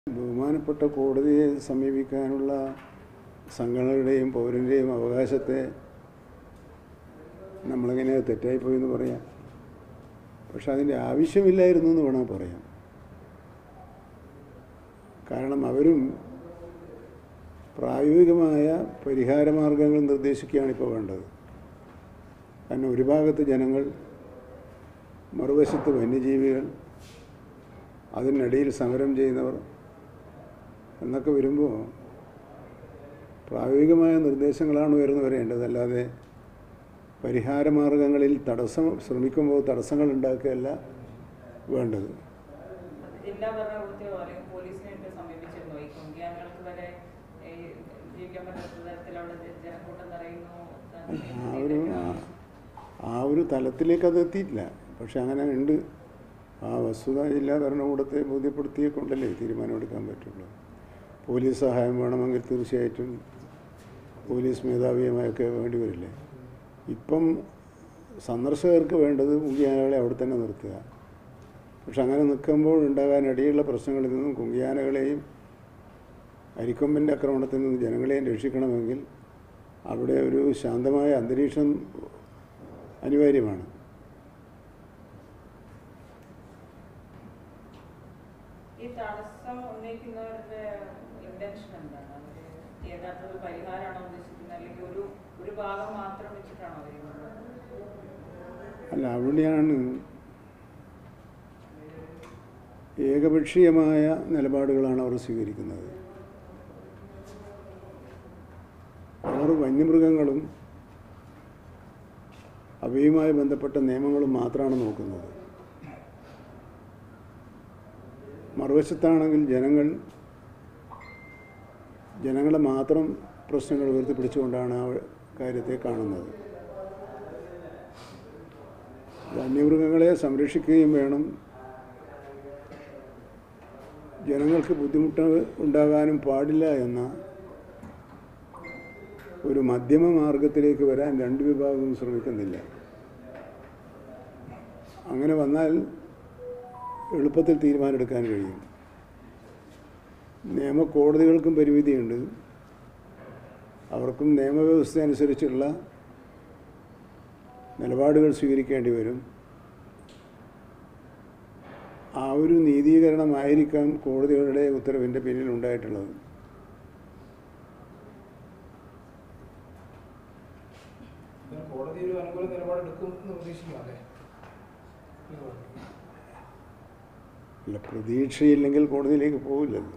ബഹുമാനപ്പെട്ട കോടതിയെ സമീപിക്കാനുള്ള സംഘടനകളുടെയും പൗരൻ്റെയും അവകാശത്തെ നമ്മളെങ്ങനെ തെറ്റായിപ്പോയി എന്ന് പറയാം പക്ഷെ അതിൻ്റെ ആവശ്യമില്ലായിരുന്നു എന്ന് വേണം പറയാം കാരണം അവരും പ്രായോഗികമായ പരിഹാരമാർഗങ്ങൾ നിർദ്ദേശിക്കുകയാണ് ഇപ്പോൾ വേണ്ടത് കാരണം ഒരു ഭാഗത്ത് ജനങ്ങൾ മറുവശത്ത് വന്യജീവികൾ അതിനിടയിൽ സമരം ചെയ്യുന്നവർ എന്നൊക്കെ വരുമ്പോൾ പ്രായോഗികമായ നിർദ്ദേശങ്ങളാണ് ഉയർന്നു വരേണ്ടത് അല്ലാതെ പരിഹാരമാർഗങ്ങളിൽ തടസ്സം ശ്രമിക്കുമ്പോൾ തടസ്സങ്ങൾ ഉണ്ടാക്കുകയല്ല വേണ്ടത് ജില്ലാ ഭരണകൂടത്തെയോ അല്ലെങ്കിൽ പോലീസിനെയൊക്കെ സമീപിച്ചിരുന്നു ഈ കുങ്കിയാനകൾക്ക് വരെ ഈ ജീവിക്കാൻ പറ്റാത്ത തരത്തിൽ അവിടെ ജ- ജനക്കൂട്ടം നിറയുന്നു ആ ഒരു ആ- ആ ഒരു തലത്തിലേക്ക് അത് എത്തിയിട്ടില്ല പക്ഷെ അങ്ങനെ ഉണ്ട് ആ വസ്തുത ജില്ലാ ഭരണകൂടത്തെ ബോധ്യപ്പെടുത്തിയേ കൊണ്ടല്ലേ തീരുമാനമെടുക്കാൻ പറ്റുള്ളൂ പോലീസ് സഹായം വേണമെങ്കിൽ തീർച്ചയായിട്ടും പോലീസ് മേധാവിയുമായൊക്കെ വേണ്ടി വരില്ലേ ഇപ്പം സന്ദർശകർക്ക് വേണ്ടത് കുങ്കിയാനകളെ അവിടെ തന്നെ നിർത്തുക പക്ഷെ അങ്ങനെ നിൽക്കുമ്പോൾ ഉണ്ടാകാൻ ഇടയുള്ള പ്രശ്നങ്ങളിൽ നിന്നും കുങ്കിയാനകളെയും അരിക്കൊമ്പൻ്റെ ആക്രമണത്തിൽ നിന്ന് ജനങ്ങളെയും രക്ഷിക്കണമെങ്കിൽ അവിടെ ഒരു ശാന്തമായ അന്തരീക്ഷം അനിവാര്യമാണ് ഈ തടസ്സം ഉന്നയിക്കുന്നവരുടെ ഇന്റൻഷൻ എന്താണ് അവര് യഥാർത്ഥത്തിൽ പരിഹാരമാണോ ഉദ്ദേശിക്കുന്നത് അല്ലെങ്കിൽ ഒരു ഒരു ഭാഗം മാത്രം വെച്ചിട്ടാണോ അവർ അല്ല അവിടെയാണ് ഏകപക്ഷീയമായ നിലപാടുകളാണ് അവർ സ്വീകരിക്കുന്നത് അവർ വന്യമൃഗങ്ങളും അവയുമായി ബന്ധപ്പെട്ട നിയമങ്ങളും മാത്രമാണ് നോക്കുന്നത് മറുവശത്താണെങ്കിൽ ജനങ്ങൾ ജനങ്ങളെ മാത്രം പ്രശ്നങ്ങൾ ഉയർത്തിപ്പിടിച്ചുകൊണ്ടാണ് ആ കാര്യത്തെ കാണുന്നത് വന്യമൃഗങ്ങളെ സംരക്ഷിക്കുകയും വേണം ജനങ്ങൾക്ക് ബുദ്ധിമുട്ട് ഉണ്ടാകാനും പാടില്ല എന്ന ഒരു മധ്യമ മാർഗത്തിലേക്ക് വരാൻ രണ്ട് വിഭാഗവും ശ്രമിക്കുന്നില്ല അങ്ങനെ വന്നാൽ എളുപ്പത്തിൽ തീരുമാനമെടുക്കാൻ കഴിയും നിയമ കോടതികൾക്കും പരിമിതിയുണ്ട് അവർക്കും നിയമവ്യവസ്ഥ അനുസരിച്ചുള്ള നിലപാടുകൾ സ്വീകരിക്കേണ്ടി വരും ആ ഒരു നീതീകരണമായിരിക്കാം കോടതികളുടെ ഉത്തരവിൻ്റെ പിന്നിൽ ഉണ്ടായിട്ടുള്ളത് ഇതിന് കോടതി ഒരു അനുകൂല നിലപാടെടുക്കും എന്ന് പ്രതീക്ഷിക്കാം അല്ലേ അല്ല പ്രതീക്ഷയില്ലെങ്കിൽ കോടതിയിലേക്ക് പോവില്ലല്ലോ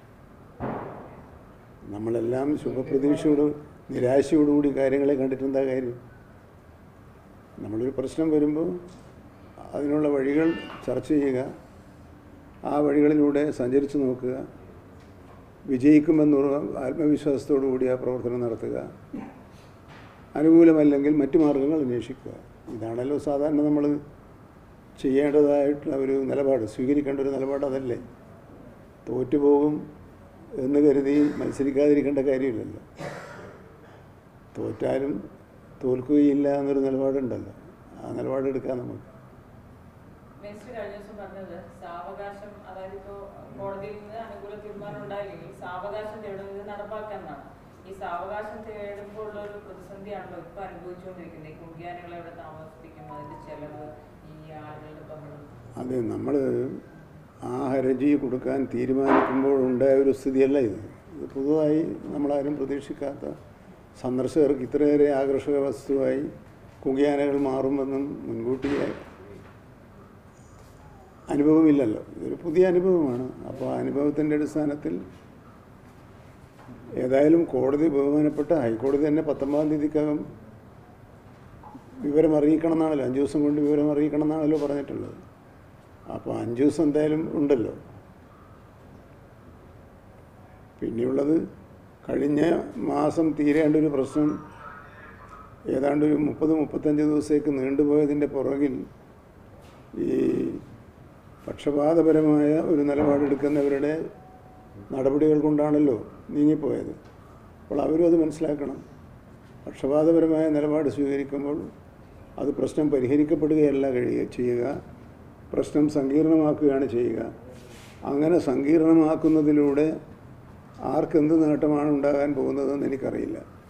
നമ്മളെല്ലാം ശുഭപ്രതീക്ഷയോട് നിരാശയോടുകൂടി കാര്യങ്ങളെ കണ്ടിട്ടെന്താ കാര്യം നമ്മളൊരു പ്രശ്നം വരുമ്പോൾ അതിനുള്ള വഴികൾ ചർച്ച ചെയ്യുക ആ വഴികളിലൂടെ സഞ്ചരിച്ച് നോക്കുക വിജയിക്കുമെന്നുള്ള ആത്മവിശ്വാസത്തോടു കൂടി ആ പ്രവർത്തനം നടത്തുക അനുകൂലമല്ലെങ്കിൽ മറ്റു മാർഗങ്ങൾ അന്വേഷിക്കുക ഇതാണല്ലോ സാധാരണ നമ്മൾ ചെയ്യേണ്ടതായിട്ടുള്ള ഒരു നിലപാട് സ്വീകരിക്കേണ്ട ഒരു നിലപാട് അതല്ലേ തോറ്റുപോകും എന്ന് കരുതി മത്സരിക്കാതിരിക്കേണ്ട കാര്യമില്ലല്ലോ തോറ്റാലും തോൽക്കുകയില്ല എന്നൊരു നിലപാടുണ്ടല്ലോ ആ നിലപാടെടുക്കാം നമുക്ക് മിനിസ്റ്റർ കഴിഞ്ഞ ദിവസം പറഞ്ഞത് സാവകാശം അതായത് ഇപ്പോ കോടതിയിൽ നിന്ന് അനുകൂല തീരുമാനം ഉണ്ടായില്ലെങ്കിൽ സാവകാശം തേടുന്നത് നടപ്പാക്കാന്നാണ് ഈ സാവകാശം തേടുമ്പോൾ ഉള്ള ഒരു പ്രതിസന്ധിയാണല്ലോ ഇപ്പൊ അനുഭവിച്ചുകൊണ്ടിരിക്കുന്നത് ഈ കുങ്കിയാനകളെ ഇവിടെ താമസിപ്പിക്കും അതിന്റെ ചെലവ് ഈ ആളുകളുടെ ബഹളം അതെ നമ്മൾ ആ ഹർജി കൊടുക്കാൻ തീരുമാനിക്കുമ്പോൾ ഉണ്ടായ ഒരു സ്ഥിതിയല്ല ഇത് ഇത് പുതുതായി നമ്മളാരും പ്രതീക്ഷിക്കാത്ത സന്ദർശകർക്ക് ഇത്രയേറെ ആകർഷക വസ്തുവായി കുകിയാനകൾ മാറുമെന്നും മുൻകൂട്ടി അനുഭവമില്ലല്ലോ ഇതൊരു പുതിയ അനുഭവമാണ് അപ്പോൾ ആ അനുഭവത്തിൻ്റെ അടിസ്ഥാനത്തിൽ ഏതായാലും കോടതി ബഹുമാനപ്പെട്ട ഹൈക്കോടതി തന്നെ പത്തൊമ്പതാം തീയതിക്കകം വിവരം അറിയിക്കണം എന്നാണല്ലോ അഞ്ച് ദിവസം കൊണ്ട് വിവരം അറിയിക്കണം എന്നാണല്ലോ പറഞ്ഞിട്ടുള്ളത് അപ്പോൾ അഞ്ച് ദിവസം എന്തായാലും ഉണ്ടല്ലോ പിന്നെയുള്ളത് കഴിഞ്ഞ മാസം തീരേണ്ട ഒരു പ്രശ്നം ഏതാണ്ട് ഒരു മുപ്പത് മുപ്പത്തഞ്ച് ദിവസത്തേക്ക് നീണ്ടുപോയതിൻ്റെ പുറകിൽ ഈ പക്ഷപാതപരമായ ഒരു നിലപാടെടുക്കുന്നവരുടെ നടപടികൾ കൊണ്ടാണല്ലോ നീങ്ങിപ്പോയത് അപ്പോൾ അവരും അത് മനസ്സിലാക്കണം പക്ഷപാതപരമായ നിലപാട് സ്വീകരിക്കുമ്പോൾ അത് പ്രശ്നം പരിഹരിക്കപ്പെടുകയല്ല കഴിയുക ചെയ്യുക പ്രശ്നം സങ്കീർണമാക്കുകയാണ് ചെയ്യുക അങ്ങനെ സങ്കീർണമാക്കുന്നതിലൂടെ ആർക്കെന്ത് നേട്ടമാണ് ഉണ്ടാകാൻ പോകുന്നതെന്ന് എനിക്കറിയില്ല